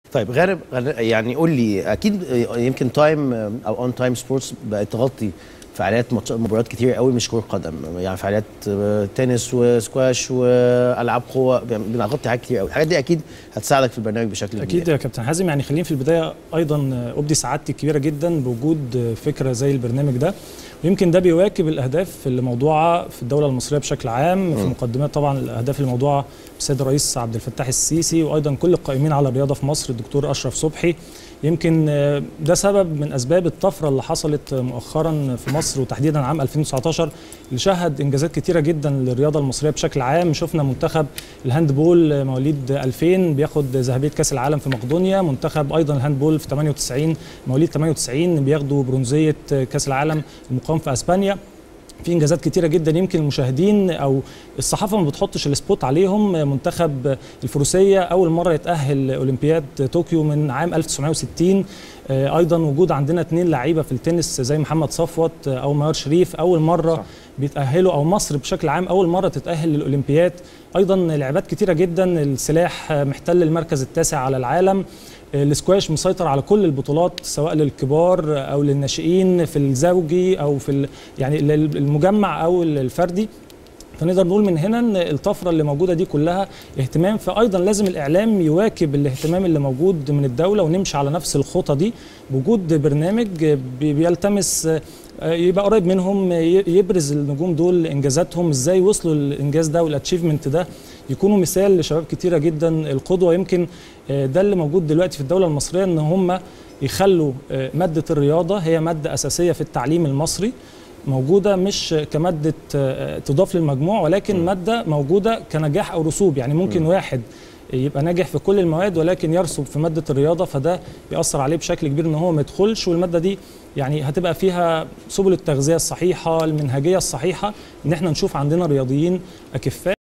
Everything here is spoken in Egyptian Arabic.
طيب غارب غارب- يعني قول لي اكيد يمكن تايم او اون تايم سبورتس بقت تغطي فعاليات ماتش- مباريات كتير قوي مش كره قدم يعني فعاليات آه، تنس وسكواش والعاب قوه يعني بنغطي حاجات كتير قوي الحاجات دي اكيد هتساعدك في البرنامج بشكل كبير اكيد يا كابتن حازم يعني خليني في البدايه ايضا ابدي سعادتي الكبيره جدا بوجود فكره زي البرنامج ده ويمكن ده بيواكب الاهداف اللي موضوعه في الدوله المصريه بشكل عام في مقدمات طبعا الاهداف اللي موضوعه بالسيد الرئيس عبد الفتاح السيسي وايضا كل القائمين على الرياضه في مصر الدكتور اشرف صبحي يمكن آه، ده سبب من اسباب الطفره اللي حصلت مؤخرا في مصر وتحديدا عام 2019 اللي شهد انجازات كتيره جدا للرياضه المصريه بشكل عام شفنا منتخب الهاندبول آه، مواليد 2000 بياخد ذهبيه كاس العالم في مقدونيا منتخب ايضا الهاندبول في 98 مواليد 98 بياخدوا برونزيه آه، كاس العالم المقام في اسبانيا في انجازات كتيره جدا يمكن المشاهدين او الصحافه ما بتحطش السبوت عليهم منتخب الفروسيه اول مره يتاهل اولمبياد طوكيو من عام 1960 آه، ايضا وجود عندنا اثنين لعيبه في التنس زي محمد صفوت آه، او ميار شريف اول مره صح. صح. بيتاهلوا او مصر بشكل عام اول مره تتاهل للاولمبياد ايضا لعبات كتيره جدا السلاح آه، محتل المركز التاسع على العالم آه، السكواش مسيطر على كل البطولات سواء للكبار او للناشئين في الزوجي او في ال- يعني لل- المجمع او الفردي فنقدر نقول من هنا ان الطفره اللي موجوده دي كلها اهتمام فايضا لازم الاعلام يواكب الاهتمام اللي موجود من الدوله ونمشي على نفس الخطى دي بوجود برنامج بي- بيلتمس آه، يبقى قريب منهم ي- يبرز النجوم دول انجازاتهم ازاي وصلوا للانجاز ده والاتشيفمنت ده يكونوا مثال لشباب كتيره جدا القدوه يمكن آه، ده اللي موجود دلوقتي في الدوله المصريه ان هم يخلوا آه، ماده الرياضه هي ماده اساسيه في التعليم المصري موجوده مش كماده آه، تضاف للمجموع ولكن ماده موجوده كنجاح او رسوب يعني ممكن واحد يبقى ناجح في كل المواد ولكن يرسب في ماده الرياضه فده بيأثر عليه بشكل كبير ان هو ما يدخلش والماده دي يعني هتبقى فيها سبل التغذيه الصحيحه المنهجيه الصحيحه ان احنا نشوف عندنا رياضيين اكفاء